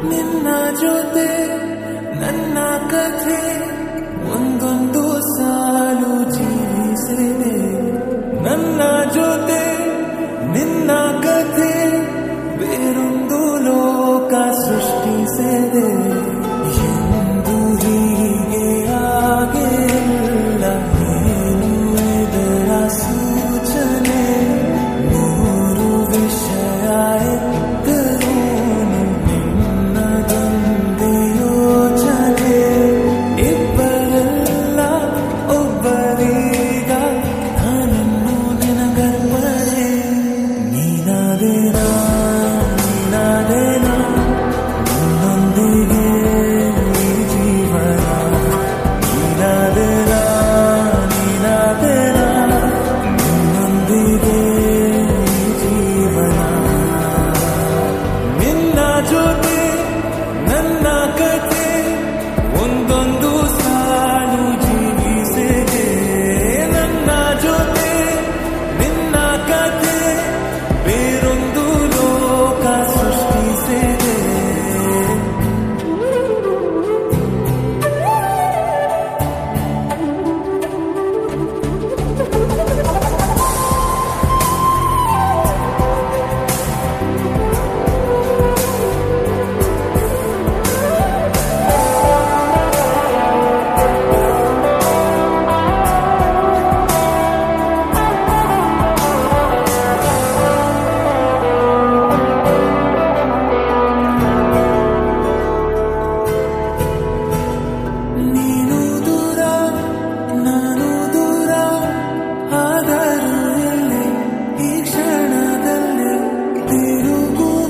ನಿನ್ನ ಜೊತೆ ನನ್ನ ಕಥೆ ಒಂದೊಂದು ಸಾಲು ಜೀವಿಸಿದೆ ನನ್ನ ಜೊತೆ ನಿನ್ನ ಕಥೆ ಬೇರೊಂದು ಲೋಕ ಸೃಷ್ಟಿಸಿದೆ ಎಂದು ಹೀಗೆ ಆಗಿಲ್ಲ ಏನು ಇದರ ಸೂಚನೆ ನೂರು ವಿಷಯ ಎತ್ತರೂನು ನಿನ್ನದೊಂದೇ ಯೋಚನೆ ಇಬ್ಬರಲ್ಲ ಒಬ್ಬರೀಗ ನಾನನ್ನು ನಿನಗರ್ಪಣೆ ನೀನಾದೇನಾ ನೀನಾದೇನಾ ನಿನ್ನೊಂದಿಗೆ ಈ ಜೀವನ ನೀನಾದೇನಾ ನೀನಾದೇನಾ ನಿನ್ನೊಂದಿಗೆ ಈ ಜೀವನ ನಿನ್ನ ಜೊತೆ ನನ್ನ ಕಥೆ ಒಂದೊಂದು ಸಾಲು ಜೀವಿಸಿದೆ ನನ್ನ ಜೊತೆ ನಿನ್ನ ಕಥೆ ಬೇರೊಂದು ಲೋಕ ಸೃಷ್ಟಿಸಿದೆ ನೀನು ದೂರ ನಾನು ದೂರ ಆದರೂ ಎಲ್ಲಿ ಈ ಕ್ಷಣದಲ್ಲಿ ತಿರುಗುವ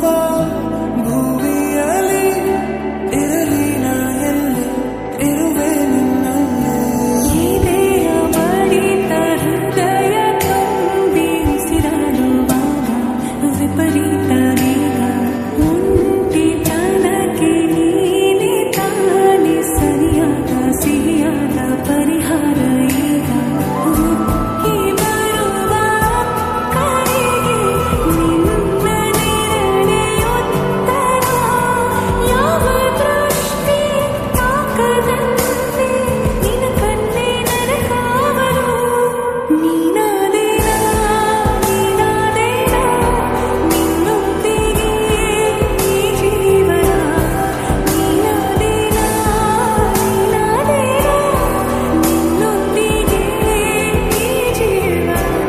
ಭೂಮಿಯಲ್ಲಿ ಇರಲಿ ನಾ ಎಲ್ಲಿ ಇರುವೆ ನಿನ್ನಲ್ಲಿ ಎದೆಯ ಬಡಿತ ಹೃದಯ ತುಂಬಿ ಉಸಿರಾಡುವಾಗ ವಿಪರೀತ ವೇಗ ಒಂಟಿತನಕ್ಕೆ ನೀನೆ ತಾನೆ ಸರಿಯಾದ ಸಿಹಿಯಾದ ಪರಿಹಾರ ಈಗ ಉಕ್ಕಿ ಬರುವ ಕರೆಗೆ ನಿನ್ನ ನೆರಳೆಯುತ್ತರ ಯಾವ ದೃಷ್ಟಿ ತಾಕದಂತೆ ನಿನ ಕಣ್ಣೆ ನರಕಾವರು ನೀನಾದೇನಾ ನೀನಾದೇನಾ ನಿನ್ನೊಂದಿಗೆ ಈ ಜೀವನ ನೀನಾದೇನಾ ನೀನಾದೇನಾ ನಿನ್ನೊಂದಿಗೆ ಈ ಜೀವನ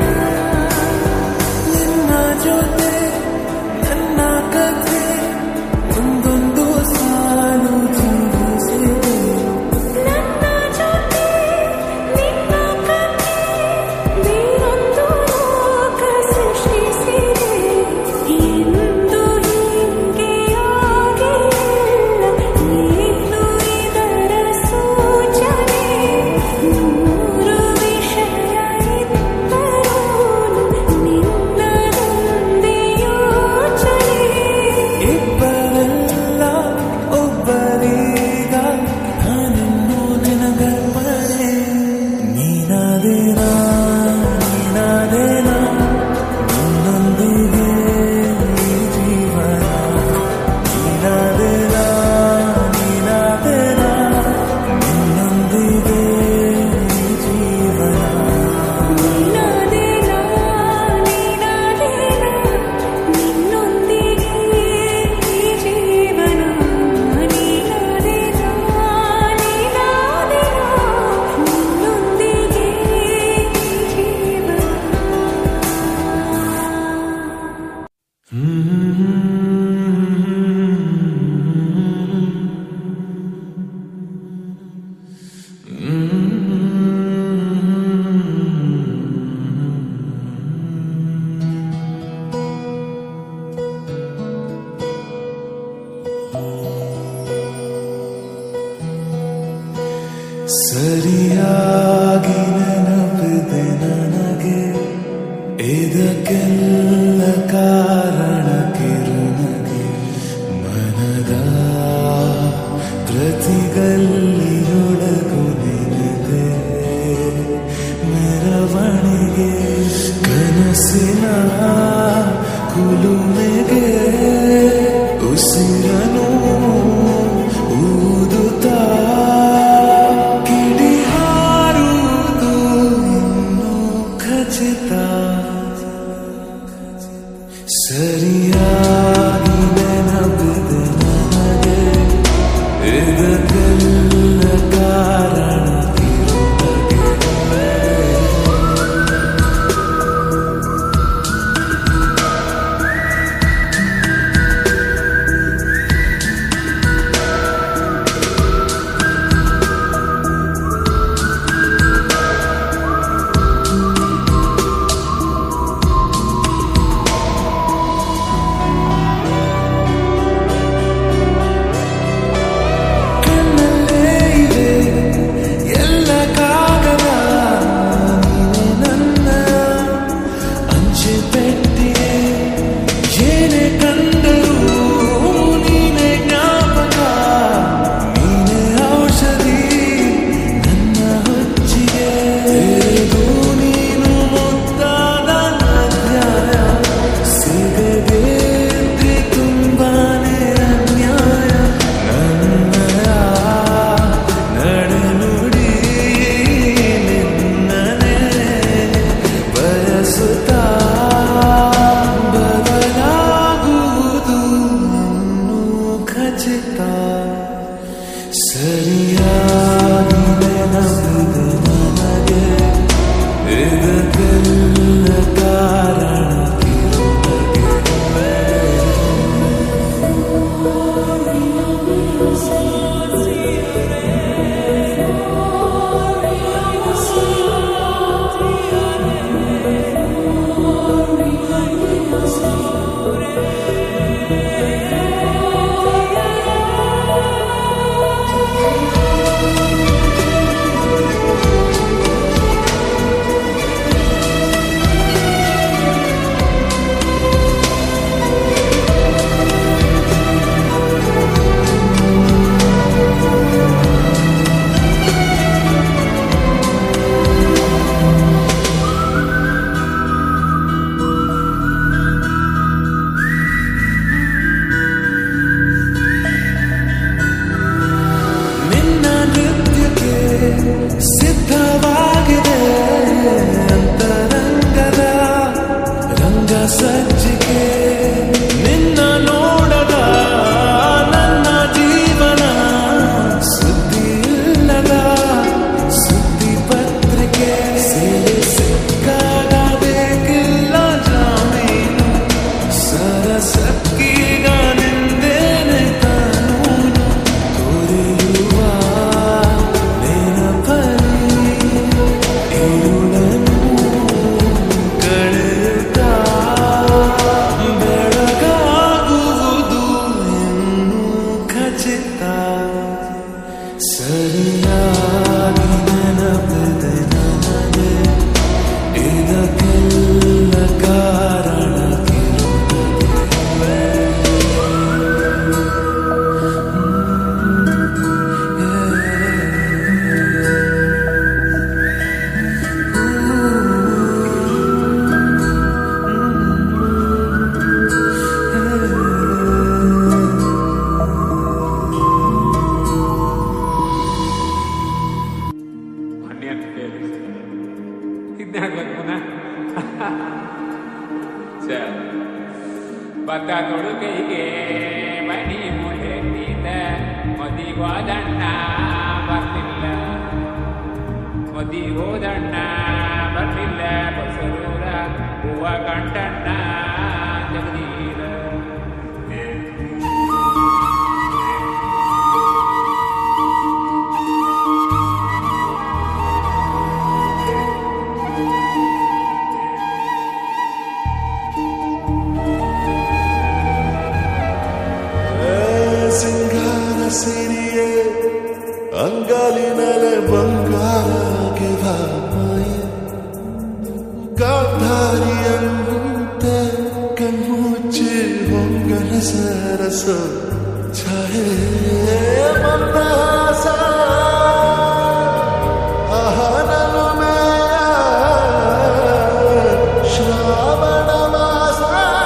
ನಿನ್ನ ಜೊತೆ ನನ್ನ ಕಥೆ ಒಂದೊಂದು ಸಾಲು ಜೀವಿಸಿದೆ ನನ್ನ ಜೊತೆ ನಿನ್ನ ಕಥೆ ಬೇರೊಂದು ಲೋಕ ಸೃಷ್ಟಿಸಿದೆ ಎಂದು ಹೀಗೆ ಆಗಿಲ್ಲ ಏನು ಇದರ ಸೂಚನೆ ನೂರು ವಿಷಯ ಇದ್ದರೂನು ನಿನ್ನದೊಂದೇ ಯೋಚನೆ ಇಬ್ಬರಲ್ಲ ಒಬ್ಬರೀಗ ನಾನಿನ್ನು ನಿನಗರ್ಪಣೆ ನೀನಾದೇನಾ ನೀನಾದೇನಾ ನಿನ್ನೊಂದಿಗೆ ಈ ಜೀವನ ನೀನಾದೇನಾ ನೀನಾದೇನಾ ನಿನ್ನೊಂದಿಗೆ ಈ ಜೀವನ ನೀನಾದೇನಾ ನೀನಾದೇನಾ ನಿನ್ನೊಂದಿಗೆ ಈ ಜೀವನ ನೀನಾದೇನಾ ನೀನಾದೇನಾ ನಿನ್ನೊಂದಿಗೆ ಈ ಜೀವನ ಸರಿಯಾಗಿ ನೆನಪಿದೆ ನನಗೆ ಇದಕ್ಕೆಲ್ಲ ಕಾರಣ ಕಿರುನಗೆ ಮನದ ಪ್ರತಿಗಲ್ಲಿಯೊಳಗು ನಿನಗೆ ಮೆರವಣಿಗೆ ಕನಸಿನ ಕುಲುಮೆಗೆ ಉಸಿರನು ಕೈಗೆ ಮಣಿ ಮುಳೆತ್ತಿದ ಮದಿಗೋದಣ್ಣ ಬರ್ಲಿಲ್ಲ ಮದಿಗೋದಣ್ಣ ಬರ್ಲಿಲ್ಲ ಬಸರೂರ ಹೂವ ಕಂಟಣ್ಣ ಜಗದೀರ ಸಿಂಗಾರ ಸಿರಿಯೇ ಅಂಗಾಲಿನಲೆ ಬಂಗಾರಗೆ ಮಾಯ ಗಾಂಧಾರಿಯಂತೆ ಕಣ್ಮುಚ್ಚಿ ಹೊಂಗನ ಸರಸ ಛಾಯೆ ಮಂದಾಸ ಆಹನಲು ಮೇಯ ಶ್ರಾವಣ ಮಾಸ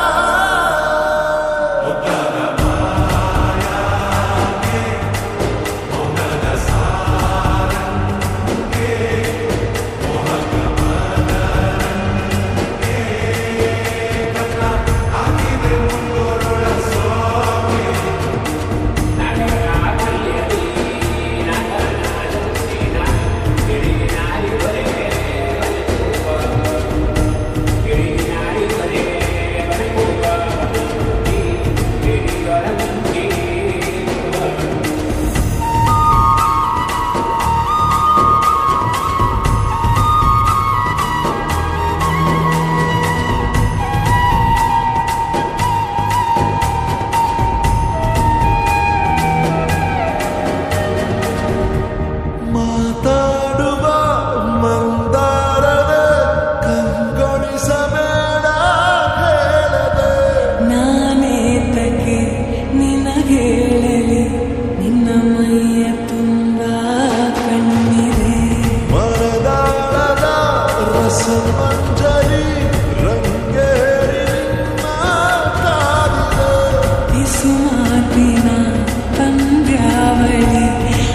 ಮಾತಾಡುವ ಮಂದಾರದ ಕಂಗೊಳಿಸಬೇಡ ಹೇಳದೆ ನಾನೇತಕ್ಕೆ ನಿನಗೇಳಲಿ ನಿನ್ನ ಮೈಯ ತುಂಬ ಕಣ್ಣಿದೆ ಮರದಾಳದ ರಸಮಂಜರಿ ರಂಗೇರಿ ನಿನ್ನ ಕಾದಿದೆ ಬಿಸುಮಾತಿನ ಪಂದ್ಯಾವಳಿ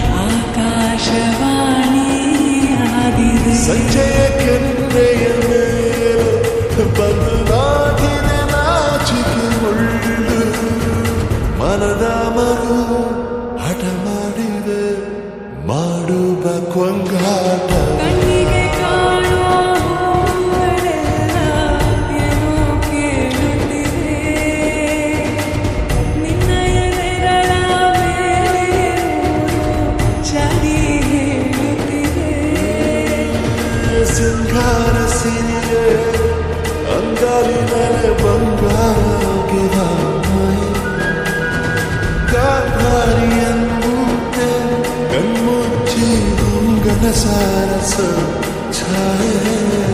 ಆಕಾಶವಾಣಿ ಆಗಿದೆ ಸಂಜೆಯ ಕೆನ್ನೆಯ ಮೇಲೆ ಬಂದು ನಾಟಿದೆ ನಾಚಿಕೆ ಮುಳ್ಳು ಮನದ ಮರು ಹಠ ಮಾಡಿದೆ ಮಾಡುವ ಕೊಂಗಾಟ ಕಣ್ಣಿಗೆ ಕಾಣುವ ಹೂಗಳೆಲ್ಲ ಏನೋ ಕೇಳುತ್ತಿದೆ ನಿನ್ನ ಎದೆಗಳ ಮೇಲೆ ಚಳಿ ಹೇಳುತ್ತಿದೆ ಸಿಂಗಾರ ಸಿರಿಯೇ ಅಂಗಾಲಿನಲೆ ಬಂಗಾಗೆ ಗಾಂಧಾರಿಯಂತೆ ಕಣ್ಮುಚ್ಚಿ ಹೊಂಗನ ಸಾರಸ ಛಾಯೆ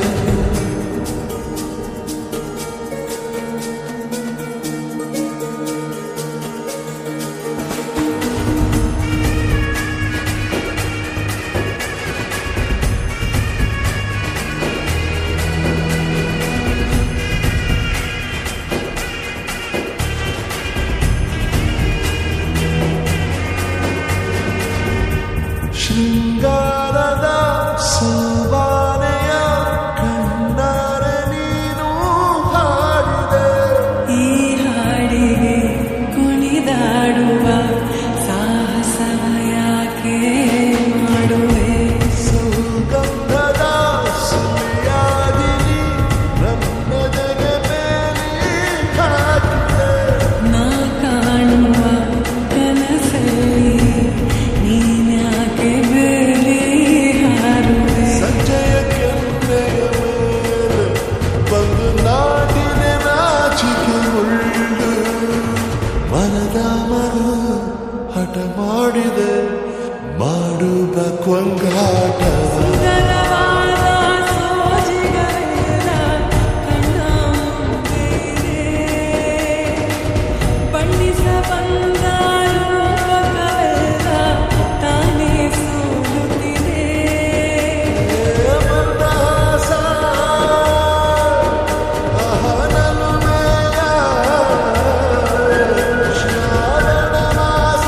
ಶೃಂಗಾರದ ಸೋಬಾನೆಯ ಕಣ್ಣಾರೆ ನೀನು ಹಾಡಿದೆ ಈ ಹಾಡಿಗೆ ಕುಣಿದಾಡುವ ಸಾಹಸವ ಯಾಕೆ ಮಾಡುವೆ ಸುಗಂಧದ ಸುಳಿಯಾಗಿ ನೀ ನನ್ನ ಜಗ ಮೇಲೆ ಹಾಕಿದೆ ನಾ ಕಾಣುವ ಕನಸಲ್ಲಿ ನೀನ್ಯಾಕೆ ಬೇರೆ ಹಾರುವೆ ಸಂಜೆಯ ಕೆನ್ನೆಯ ಮೇಲೆ ಬಂದು ನಾಟಿದೆ ನಾಚಿಕೆ ಉಳ್ಳು ಮನದ ಮರು ಹಠ ಮಾಡಿದೆ ಮಾಡುವ ಕೊಂಗಾಟ ಸುಂದರವಾದ ಸೋಜಿಗಳೆಲ್ಲ ಕಣ್ಣ ಮುಂದೆ ಇದೆ. ಬಣ್ಣಿಸ ಬಂದ ರೂಪಗಳೆಲ್ಲ ತಾನೇ ಸೋಲುತ್ತಿದೆ ಮಂದಹಾಸ ಅಹನಲು ಮೇಯ ಶ್ರಾವಣ ಮಾಸ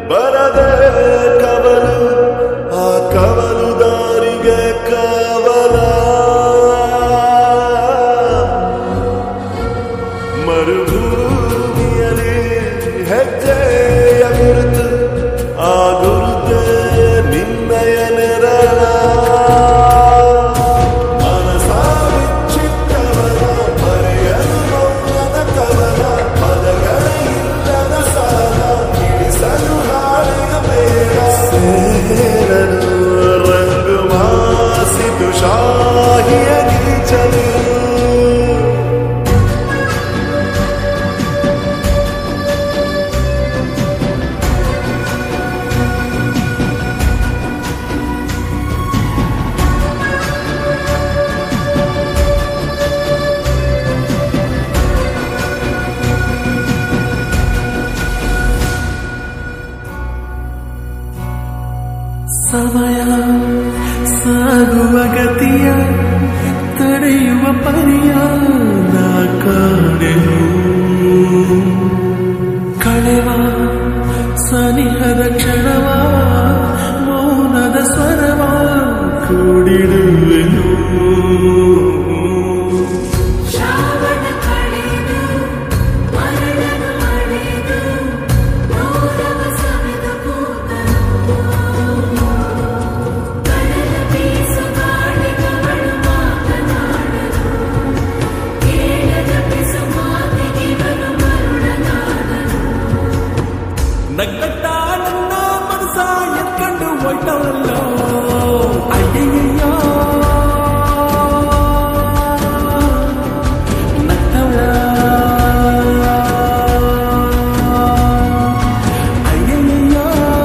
ಬರದೆ ಕವಲು ಆ ಕವಲು ದಾರಿಗೆ ಕವಲ ಮರುಭೂಮಿಯಲ್ಲಿ ಹೆಜ್ಜೆಯ ಗುರುತು ಆ ಗುರುತೆ ನಿನ್ನಯ ನೆರಳ ಮನಸ ಬಿಚ್ಚಿಟ್ಟವರ ಮರೆಯಲು ಮೌನದ ಕವನ ಪದಗಳ ಇಲ್ಲದ ಸಾಲ ಇಳಿಸಲು ಹಾಡಿನ ಬೇಡ ಸೇರಲು ರಂಗು ಮಾಸಿತು ಶಾಹಿಯ ಗೀಚಲು ಸಮಯ ಸಾಗುವ ಗತಿಯ ತಡೆಯುವ ಪರಿಯ ನಾ ಕಾಣೆನು ಕಳೆವ ಸನಿಹದ ಕ್ಷಣವ ಮೌನದ ಸ್ವರವ ಕೂಡಿಡುವೆನು ಶ್ರಾವಣ ಕಳೆದು ಮರಳನು ಅಳೆದು ಗೌರವ ಸವೆದು ಕೂತನು ಕಡಲ ಬೀಸು ಗಾಳಿಗಳು ಮಾತನಾಡಲು ಕೇಳದ ಪಿಸು ಮಾತಿಗಿವನು ಮರುಳನಾದನು ನಗ್ನಟ್ಟ ನನ್ನ ಮನಸ ಎತ್ಕೊಂಡು ಹೊಯ್ತವಲ್ಲೋ ಅಯ್ಯಯ್ಯೋ ನಗ್ತವಳ ಅಯ್ಯಯ್ಯೋ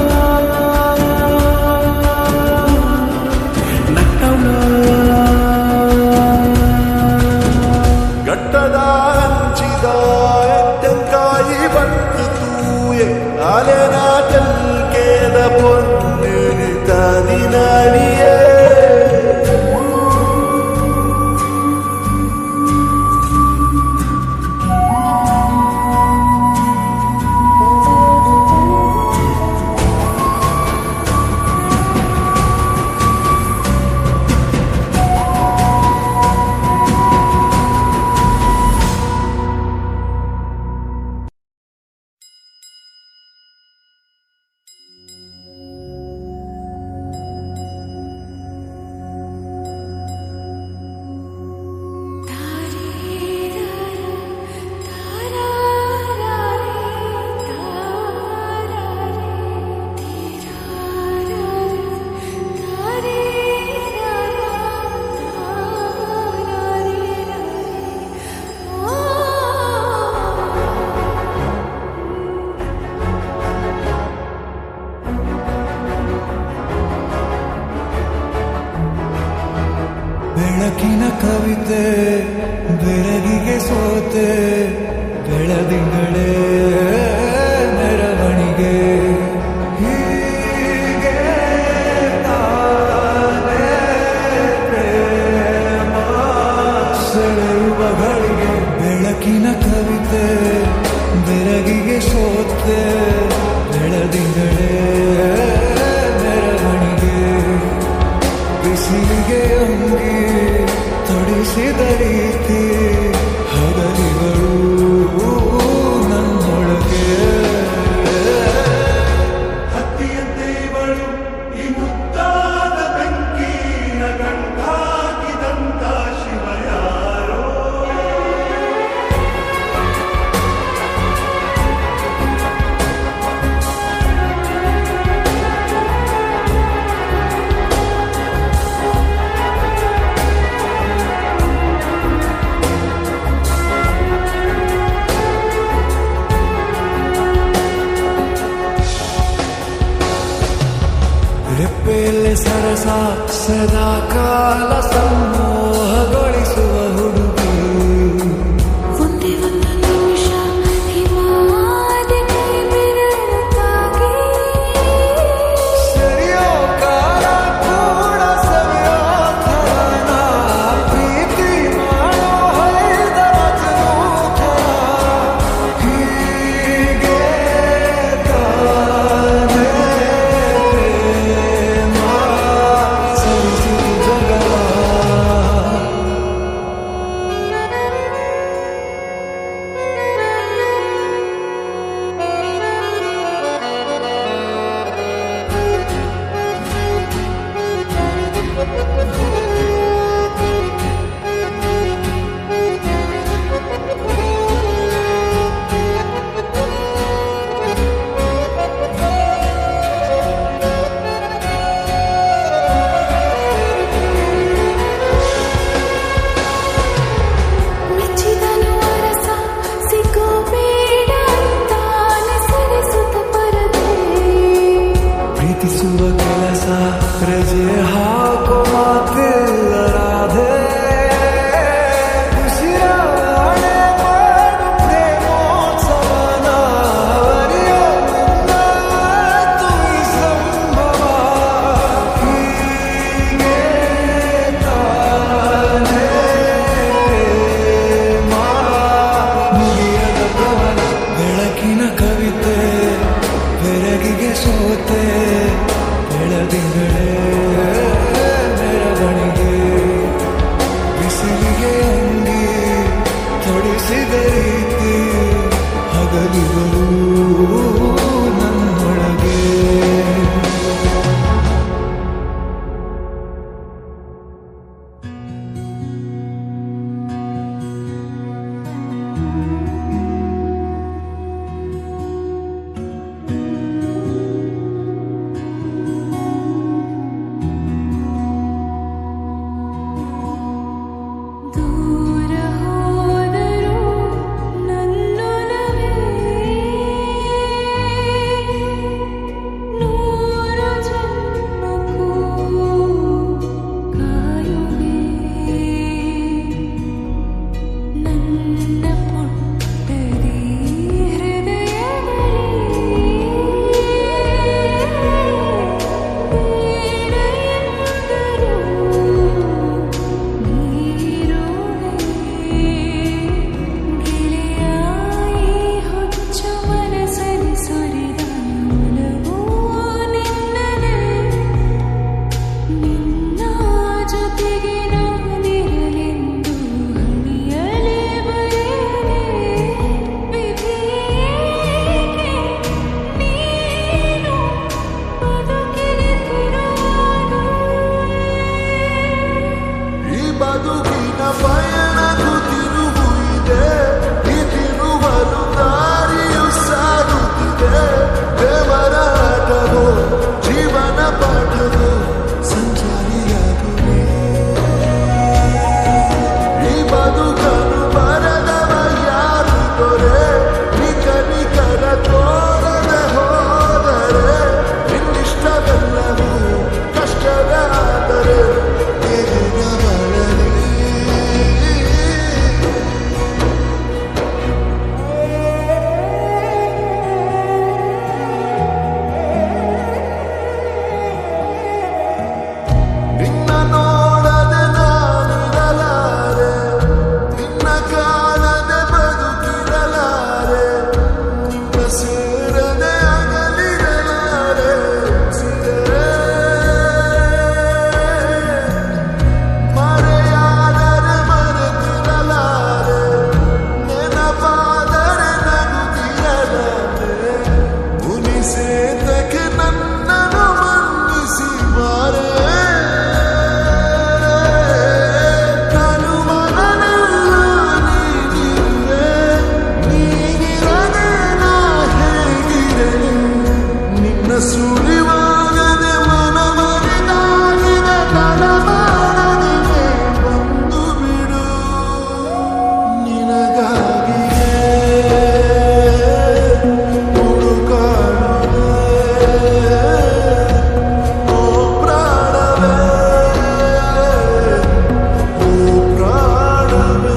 ನಗ್ತವಳ ಗಟ್ಟದ ಹಂಚಿದ ತೆಂಕಾಯಿ ಬಂತು ತೂಯೆ ಅಲೆನ ಚಲ್ಕೇದ ಪೊನ್ನೆ ತಾದಿನಾಡಿಯೇ ಬೆಳಕಿನ ಕವಿತೆ ಬೆಳಗಿಗೆ ಸೋತೆ ಬೆಳದಿಂಗಳೇ ಮೆರವಣಿಗೆ ಹೀಗೆ ತಾನೇ ಪ್ರೇಮ ಸೆಳೆಯುವ ಗಳಿಗೆ ಬೆಳಕಿನ ಕವಿತೆ ಬೆಳಗಿಗೆ ಸೋತೆ ಬೆಳದಿಂಗಳೇ ಮೆರವಣಿಗೆ ಬಿಸಿಲಿಗೆ ಅಂಗಿ ತೊಡಿಸಿದ ರೀತಿ ಹಗಲಿಗಳು ನನ್ನೊಳಗೆ ಹತ್ತಿಯಂತೆ ಇವಳು ಈ ಮುದ್ದಾದ ಬೆಂಕಿನ ಗಂಟಾಕಿದಂತ ಶಿವ ಯಾರೋ ರೆಪ್ಪೆಯಲ್ಲಿ ಸರಸ ಸದಾ ಕಾಲ ಸಮೋಹಗೊಳಿಸುವ ಹುಡುಗಿ ಒಂದೇ ಒಂದು ನಿಮಿಷ ಹಿಮಾದ ಕೈ ಬೆರಳುತ್ತಾಗಿ ಸರಿಯೋ ಕಾಲ ಕೂಡ ಸವಿಯೋ ಥರನ ಪ್ರೀತಿ ಮಾಡೋ ಹೈದ ಮಜನೂ ಥರ ಹೀಗೆ ತಾನೇ ಸೋತೆ ಬೆಳದಿಂಗಳೇ ಮೆರವಣಿಗೆ ಬಿಸಿಲಿಗೆ ಅಂಗಿ ತೊಡಿಸಿದ ರೀತಿ ಹಗಲಿಗಳು ನನ್ನೊಳಗೆ ದೂರ ಹೋದರೂ ನನ್ನೊಲವೇ ನೂರು ಜನ್ಮಕ್ಕೂ ಕಾಯುವೆ ನನ್ನ ಪುಟ್ಟದಿ ನಿನ್ನ ಜೊತೆಗೆ ನಾನಿರಲೆಂದು ಹಣಿಯಲೇ ಬರೆಯಲೇ ವಿಧಿಯೇಕೆ ನೀನು ಬದುಕಿರುವಾಗ ಈ ಬದುಕಿನ ಪಯಣಕ್ಕೂ ತಿರುವು ಇದೆ ಈ ತಿರುವಲು ದಾರಿಯು ಸಾಗುತ್ತಿದೆ ದೇವರ ಆಟವು ಜೀವನ ಪಾಠವು ಸಂಚಾರಿಯಾಗುವೆ ಈ ಬದುಕನ್ನು ಬರದವ ಯಾರು ದೊರೆ ನಿಕನಿಕರ ತೋರದೆ ಹೋದರೆ ಇನ್ನಿಷ್ಟವೆಲ್ಲವೂ ಕಷ್ಟದ ಆದರೆ ಎದುರ ಬರಲಿ ನಿನ್ನ ನೋಡದೆ ನಾನಿರಲಾರೆ ನಿನ್ನ ಕಾಣದೆ ಬದುಕಿರಲಾರೆ ನಿನ್ನ ಸೇರದೆ ಅಗಲಿರಲಾರೆ ಸಿಗರೆ ಮರೆಯಾದರೆ ಮರೆತಿರಲಾರೆ ನೆನಪಾದರೆ ನಗುತ್ತಿರಲಾರೆ ಮುನಿಸೇತಕ್ಕೆ ನನ್ನನ್ನು ಮನ್ನಿಸಿ ಬಾರೆ ನಾನು ಮನನೆಲ್ಲ ನೀನಿರುವೆ ನೀನಿರದೆ ನಾ ಹೇಗಿರಲಿ ನಿನ್ನ ಸುಳಿವಾಗದೆ ಮನ ಮರೆದಾಗಿದೆ ತಡಮಾಡದಿದೆ ಬಂದು ಬಿಡು ನಿನಗಾಗಿಯೇ ಹುಡುಕಾಡುವೆ ಓ ಪ್ರಾಣವೇ ಓ ಪ್ರಾಣವೇ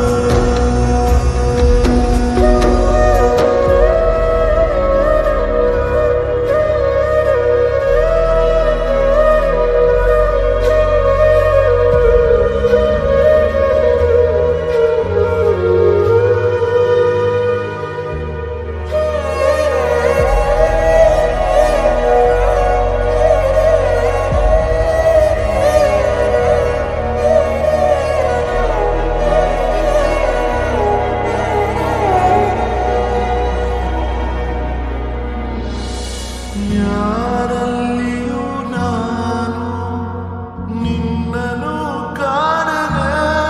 ಯಾರಲ್ಲಿಯೂ ನಾನು ನಿನ್ನನು ಕಾಣದೆ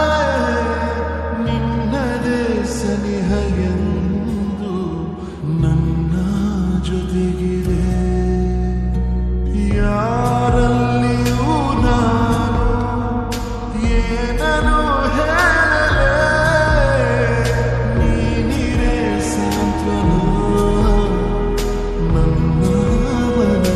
ನಿನ್ನದೇ ಸನಿಹ ಎಂದು ನನ್ನ ಜೊತೆಗಿದೆ ಯಾರಲ್ಲಿಯೂ ನಾನು ಏನನು ಹೇಳಲೆ ನೀನಿರೇ ಸಾಂತ್ವನ ನನ್ನ ಮನದಲ್ಲಿ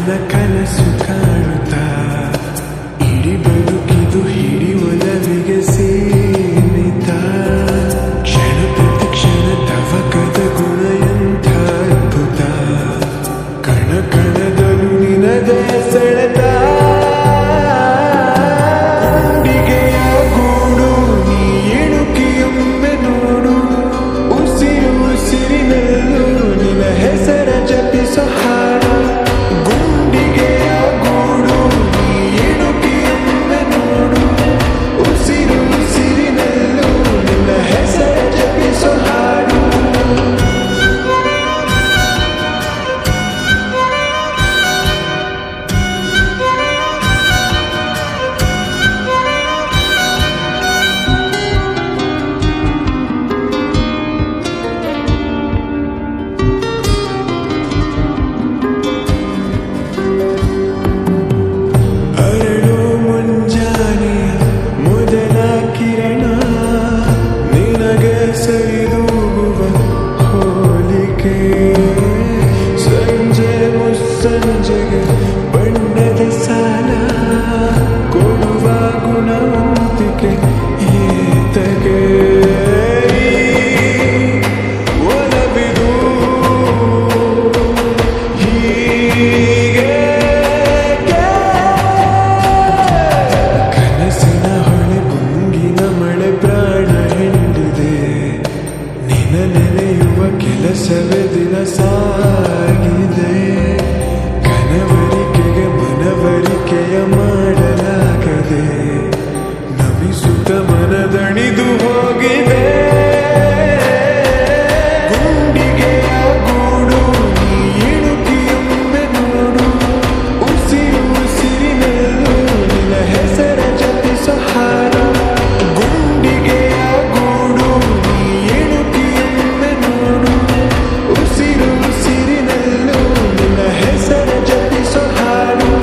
ನಿನ್ನ ಕನಸು ಕಾಣುತ್ತಾ ಇಡೀ ಬದುಕಿದು ಹಿಡಿ ಒಲವಿಗೆ ಸೀಮಿತ ಕ್ಷಣ ಪ್ರತಿ ಕ್ಷಣ ತವಕದ ಗುಣ ಎಂಥ ಅದ್ಭುತ ಕಣ ಕಣದಲು ನಿನದೇ ಸೆಳೆತ ಗುಂಡಿಗೆಯ ಗೂಡು ನೀ ಇಣುಕಿಯೊಮ್ಮೆ ನೋಡು ಉಸಿರು ಉಸಿರಿನಲ್ಲೂ ನಿನ್ನ ಹೆಸರ ಜಪಿಸೋ ಹಾಡು ಗುಂಡಿಗೆಯ ಗೂಡು ನೀ ಇಣುಕಿಯೊಮ್ಮೆ ನೋಡು ಉಸಿರು ಉಸಿರಿನಲ್ಲೂ ನಿನ್ನ ಹೆಸರ ಜಪಿಸೋ ಹಾಡು ಅರಳು ಮುಂಜಾನೆಯ ಮೊದಲ ಕಿರಣ ನಿನಗೆ ಸರಿದೂಗುವ ಹೋಲಿಕೆ ಸಂಜೆ ಮುಸ್ಸಂಜೆಗೆ ಬಣ್ಣದ ಸಾಲ ಕೊಡುವ ಗುಣವಂತಿಕೆ ಏತಗೆ ಒಲವಿದು ಹೀಗೆ ಕನಸಿನ ಹೊಳೆ ಗುಂಗಿನ ಮಳೆ ಪ್ರಾಣ ಹಿಂಡಿದೆ ನಿನ ನೆನೆಯುವ ಕೆಲಸವೇ ದಿನ ಸಾಗಿದೆ ಕನವರಿಕೆಗೆ ಮನವರಿಕೆಯ ಮಾಡಲಾಗದೆ ನಮಿಸುತ್ತ ಮನದಣಿದು ಹೋಗಿದೆ ಗುಂಡಿಗೆಯ ಗೂಡು ನೀ ಇಣುಕಿಯೊಮ್ಮೆ ನೋಡು ಉಸಿರು ಉಸಿರಿನಲ್ಲೂ ನಿನ್ನ ಹೆಸರ ಜಪಿಸೋ ಹಾಡು ಗುಂಡಿಗೆಯ ಗೂಡು ನೀ ಇಣುಕಿಯೊಮ್ಮೆ ನೋಡು ಉಸಿರು ಉಸಿರಿನಲ್ಲೂ ನಿನ್ನ ಹೆಸರ ಜಪಿಸೋ ಹಾಡು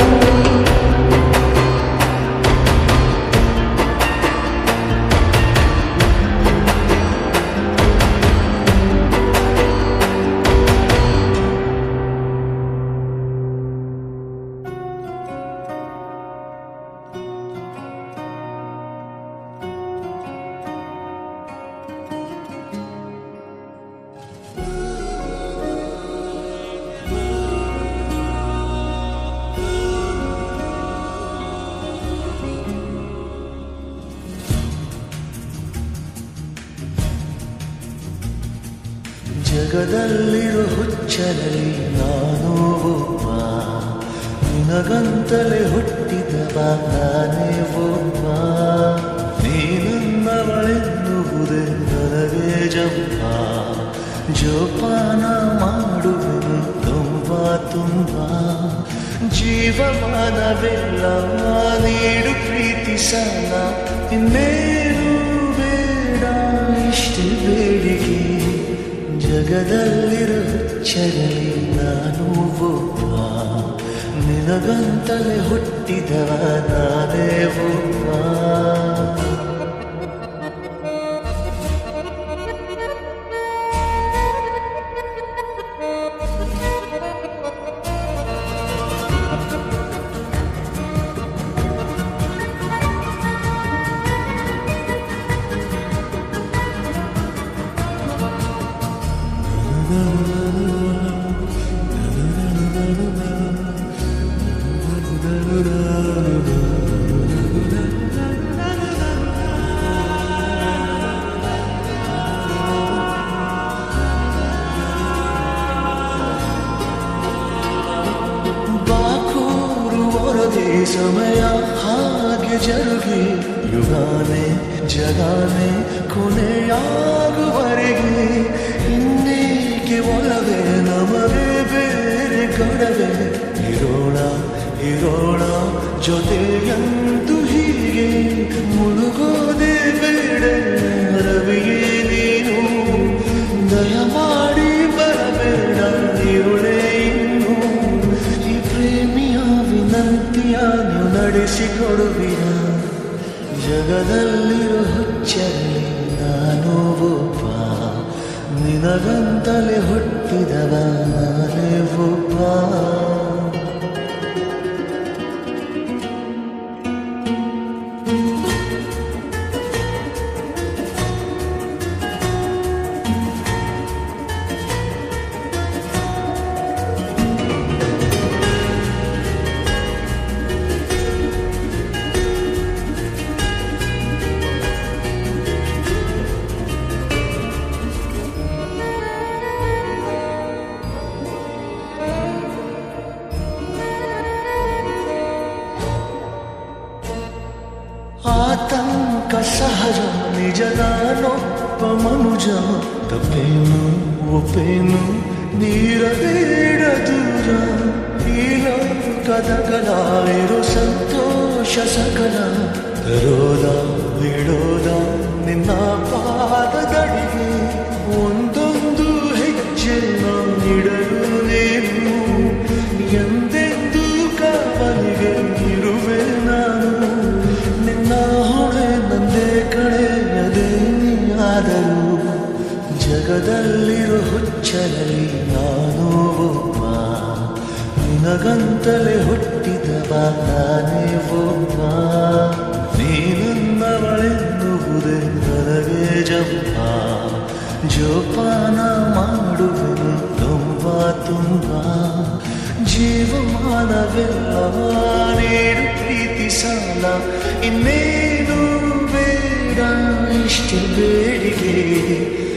ಜಗದಲ್ಲಿರೋ ಹುಚ್ಚರಲ್ಲಿ ನಾನು ಒಬ್ಬ ನಿನಗಂತಲೇ ಹುಟ್ಟಿದವ ನಾನೇ ಒಬ್ಬ ನೀನನ್ನವಳೆನ್ನುವುದೇ ನನಗೆ ಜಂಪ ಜೋಪಾನ ಮಾಡುವೆನು ತುಂಬ ತುಂಬ ಜೀವಮಾನವೆಲ್ಲ ನೀಡು ಪ್ರೀತಿ ಸಾಲ ಇನ್ನೇನು ಬೇಡ ಇಷ್ಟೇ ಬೇಡಿಕೆ ಜಗದಲ್ಲಿರೋ ಚರಲಿ ನಾನು ಒಬ್ಬ ನಿನಗಂತಲೇ ಹುಟ್ಟಿದವ ನಾನೇ ಒಬ್ಬ ಬಾಕೂರು ಹೊರದೆ ಸಮಯ ಹಾಗೆ ಜರುಗಿ ಯುಗಾನೆ ಜಗಾನೆ ಕೊನೆಯಾಗುವರೆಗೆ ಇನ್ನೇಕೆ ಒಲವೇ ನಮಗೆ ಬೇರೆ ಗಡವೆ ಇರೋಣ ಇರೋಣ ಜೊತೆಯಂತೂ ಹೀಗೆ ಮುಳುಗೋದೆ ಬೇಡ ರವಿಯೇ ನೀನು ದಯಮಾಡಿ ಬರಬೇಡ ಇರುಳೇ ಇನ್ನು ಈ ಪ್ರೇಮಿಯ ವಿನಂತಿಯ ನೀವು ನಡೆಸಿಕೊಡುವಿರ ಜಗದಲ್ಲಿರೋ ಹುಚ್ಚಲ್ಲಿ ನಾನು ಒಬ್ಬ ನಿನಗಂತಲೇ ಹುಟ್ಟಿದವ ನಾನೇ ಒಬ್ಬ ನಿಜದಾನೊಬ್ಬ ಮನುಜ ತಪ್ಪೇನು ಒಪ್ಪೇನು ನೀರ ಬೇಡ ದೂರ ಈ ಲೋಕದ ಕಲಾವಿರು ಸಂತೋಷ ಸಕಲ ತರೋದ ಬಿಡೋದ ನಿನ್ನ ಪಾದದಡಿಗೆ ಒಂದೊಂದು ಹೆಜ್ಜೆ ನೀಡಲು ನೀನು ಎಂದೆಂದು ಕಾವಲಿಗೆ ಇರುವೆ ನಾನು ನಿನ್ನ ಹೊಣೆ ನಂದೇ ಕಳೆಯದೆ ನೀಯಾದರೂ ಜಗದಲ್ಲಿರೋ ಹುಚ್ಚರಲ್ಲಿ ನಾನು ಒಬ್ಬ ನಿನಗಂತಲೇ ಹುಟ್ಟಿದವ ನಾನೇ ಒಬ್ಬ ನೀನನ್ನವಳೆನ್ನುವುದೇ ನನಗೆ ಜಂಪ ಜೋಪಾನ ಮಾಡುವೆನು ತುಂಬ ತುಂಬ ಜೀವಮಾನವೆಲ್ಲ ನೀಡು ಪ್ರೀತಿ ಸಾಲ ಇನ್ನೇನು ಬೇಡ ಇಷ್ಟೇ ಬೇಡಿಗೆ